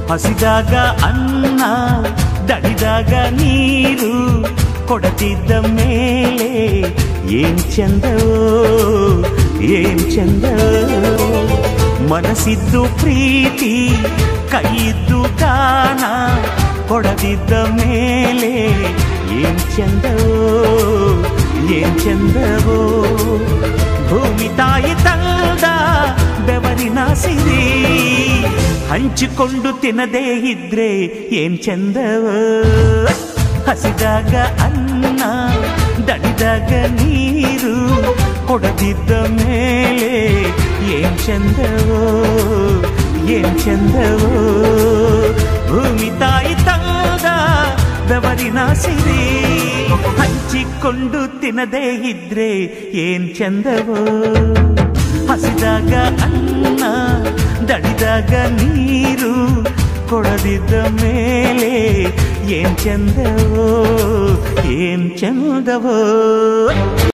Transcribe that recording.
ಹಸಿದಾಗ ಅನ್ನ ದಡಿದಾಗ ನೀರು ಕೊಡತಿದ್ದ ಮೇಲೆ ಏನ್ ಚಂದವೋ ಏನ್ ಚಂದವೋ ಮನಸ್ಸಿದ್ದು ಪ್ರೀತಿ ಕೈಯಿದ್ದು ದಾನ ಕೊಡದಿದ್ದ ಮೇಲೆ ಏನ್ ಚಂದವೋ ಏನ್ ಚಂದವೋ ಭೂಮಿ ತಾಯಿ ತಂದ ಬೆವರಿನ ಸಿರಿ ಹಂಚಿಕೊಂಡು ತಿನ್ನದೇ ಇದ್ರೆ ಏನ್ ಚಂದವೋ ಹಸಿದಾಗ ಅನ್ನ ದಡಿದಾಗ ನೀರು ಕೊಡದಿದ್ದ ಮೇಲೆ ಏನ್ ಚಂದವೋ ಏನ್ ಚಂದವೋ ಭೂಮಿ ತಾಯಿ ತಂದ ಬೆವರಿನ ಸಿರಿ ಹಂಚಿಕೊಂಡು ತಿನ್ನದೇ ಇದ್ರೆ ಏನ್ ಚಂದವೋ ಹಸಿದಾಗ ಅನ್ನ ದಡಿದಾಗ ನೀರು ಕೊಡದಿದ್ದ ಮೇಲೆ ಏನ್ ಚಂದವೋ ಏನ್ ಚಂದವೋ